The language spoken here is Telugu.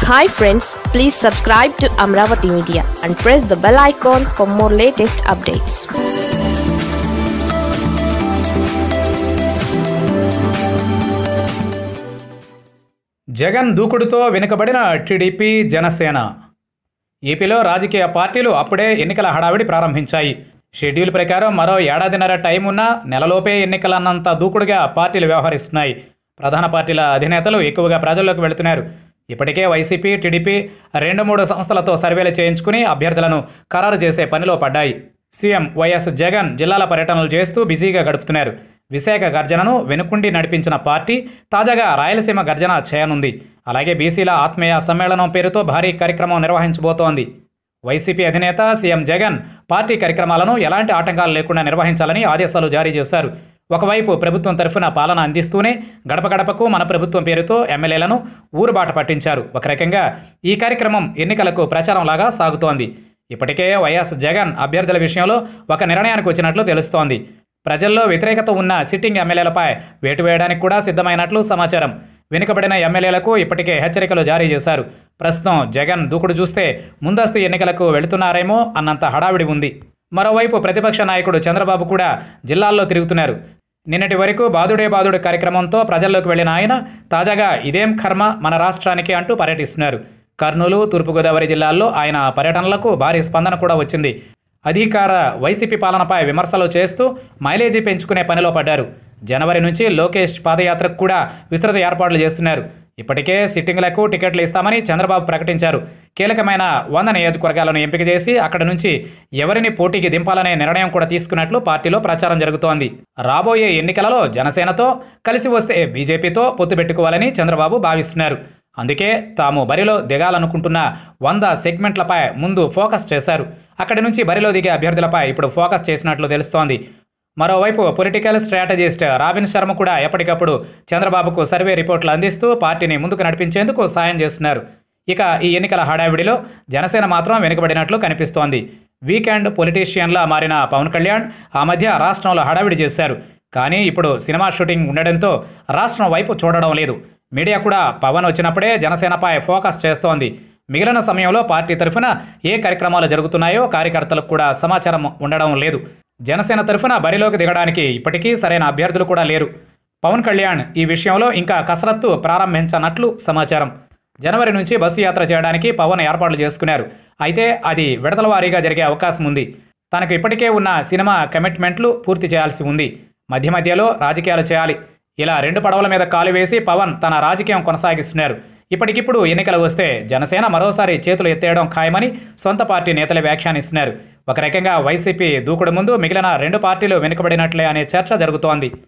hi friends please subscribe to Amaravati media and press the bell icon for more latest updates Jagan దూకుడుతో వెనుకబడిన టీడీపీ జనసేన ఏపీలో రాజకీయ పార్టీలు అప్పుడే ఎన్నికల హడావిడి ప్రారంభించాయి షెడ్యూల్ ప్రకారం మరో ఏడాదిన్నర టైం ఉన్నా నెలలోపే ఎన్నికలన్నంత దూకుడుగా పార్టీలు వ్యవహరిస్తున్నాయి ప్రధాన పార్టీల అధినేతలు ఎక్కువగా ప్రజల్లోకి వెళుతున్నారు ఇప్పటికే వైసీపీ టీడీపీ రెండు మూడు సంస్థలతో సర్వేలు చేయించుకుని అభ్యర్థులను ఖరారు చేసే పనిలో పడ్డాయి సీఎం వైఎస్ జగన్ జిల్లాల పర్యటనలు చేస్తూ బిజీగా గడుపుతున్నారు విశాఖ గర్జనను వెనుకుండి నడిపించిన పార్టీ తాజాగా రాయలసీమ గర్జన చేయనుంది అలాగే బీసీల ఆత్మీయ సమ్మేళనం పేరుతో భారీ కార్యక్రమం నిర్వహించబోతోంది వైసీపీ అధినేత సీఎం జగన్ పార్టీ కార్యక్రమాలను ఎలాంటి ఆటంకాలు లేకుండా నిర్వహించాలని ఆదేశాలు జారీ చేశారు ఒకవైపు ప్రభుత్వం తరఫున పాలన అందిస్తూనే గడప గడపకు మన ప్రభుత్వం పేరుతో ఎమ్మెల్యేలను ఊరుబాట పట్టించారు ఒక రకంగా ఈ కార్యక్రమం ఎన్నికలకు ప్రచారంలాగా సాగుతోంది ఇప్పటికే వైఎస్ జగన్ అభ్యర్థుల విషయంలో ఒక నిర్ణయానికి వచ్చినట్లు తెలుస్తోంది ప్రజల్లో వ్యతిరేకత ఉన్న సిట్టింగ్ ఎమ్మెల్యేలపై వేటు వేయడానికి కూడా సిద్ధమైనట్లు సమాచారం వెనుకబడిన ఎమ్మెల్యేలకు ఇప్పటికే హెచ్చరికలు జారీ చేశారు ప్రస్తుతం జగన్ దూకుడు చూస్తే ముందస్తు ఎన్నికలకు వెళుతున్నారేమో అన్నంత హడావిడి ఉంది మరోవైపు ప్రతిపక్ష నాయకుడు చంద్రబాబు కూడా జిల్లాల్లో తిరుగుతున్నారు నిన్నటి వరకు బాదుడే బాదుడు కార్యక్రమంతో ప్రజల్లోకి వెళ్లిన ఆయన తాజాగా ఇదేం కర్మ మన రాష్ట్రానికి అంటూ పర్యటిస్తున్నారు కర్నూలు తూర్పుగోదావరి జిల్లాల్లో ఆయన పర్యటనలకు భారీ స్పందన కూడా వచ్చింది అధికార వైసీపీ పాలనపై విమర్శలు చేస్తూ మైలేజీ పెంచుకునే పనిలో పడ్డారు జనవరి నుంచి లోకేష్ పాదయాత్రకు కూడా విస్తృత ఏర్పాట్లు చేస్తున్నారు ఇప్పటికే సిట్టింగ్లకు టికెట్లు ఇస్తామని చంద్రబాబు ప్రకటించారు కీలకమైన వంద నియోజకవర్గాలను ఎంపిక చేసి అక్కడ నుంచి ఎవరిని పోటీకి దింపాలనే నిర్ణయం కూడా తీసుకున్నట్లు పార్టీలో ప్రచారం జరుగుతోంది రాబోయే ఎన్నికలలో జనసేనతో కలిసి వస్తే బీజేపీతో పొత్తు పెట్టుకోవాలని చంద్రబాబు భావిస్తున్నారు అందుకే తాము బరిలో దిగాలనుకుంటున్న వంద సెగ్మెంట్లపై ముందు ఫోకస్ చేశారు అక్కడి నుంచి బరిలో దిగే అభ్యర్థులపై ఇప్పుడు ఫోకస్ చేసినట్లు తెలుస్తోంది మరోవైపు పొలిటికల్ స్ట్రాటజిస్ట్ రాబిన్ శర్మ కూడా ఎప్పటికప్పుడు చంద్రబాబుకు సర్వే రిపోర్ట్లు అందిస్తూ పార్టీని ముందుకు నడిపించేందుకు సాయం చేస్తున్నారు ఇక ఈ ఎన్నికల హడావిడిలో జనసేన మాత్రం వెనుకబడినట్లు కనిపిస్తోంది వీకెండ్ పొలిటీషియన్లా మారిన పవన్ కళ్యాణ్ ఆ మధ్య రాష్ట్రంలో హడావిడి చేశారు కానీ ఇప్పుడు సినిమా షూటింగ్ ఉండడంతో రాష్ట్రం వైపు చూడడం లేదు మీడియా కూడా పవన్ వచ్చినప్పుడే జనసేనపై ఫోకస్ చేస్తోంది మిగిలిన సమయంలో పార్టీ తరఫున ఏ కార్యక్రమాలు జరుగుతున్నాయో కార్యకర్తలకు కూడా సమాచారం ఉండడం లేదు జనసేన తరఫున బరిలోకి దిగడానికి ఇప్పటికీ సరైన అభ్యర్థులు కూడా లేరు పవన్ కళ్యాణ్ ఈ విషయంలో ఇంకా కసరత్తు ప్రారంభించనట్లు సమాచారం జనవరి నుంచి బస్సు యాత్ర చేయడానికి పవన్ ఏర్పాట్లు చేసుకున్నారు అయితే అది విడతల వారీగా జరిగే అవకాశం ఉంది తనకు ఇప్పటికే ఉన్న సినిమా కమిట్మెంట్లు పూర్తి చేయాల్సి ఉంది మధ్య మధ్యలో రాజకీయాలు చేయాలి ఇలా రెండు పడవల మీద కాలు వేసి పవన్ తన రాజకీయం కొనసాగిస్తున్నారు ఇప్పటికిప్పుడు ఎన్నికలు వస్తే జనసేన మరోసారి చేతులు ఎత్తేయడం ఖాయమని సొంత పార్టీ నేతలు వ్యాఖ్యానిస్తున్నారు ఒక రకంగా వైసీపీ దూకుడు ముందు మిగిలిన రెండు పార్టీలు వెనుకబడినట్లే అనే చర్చ జరుగుతోంది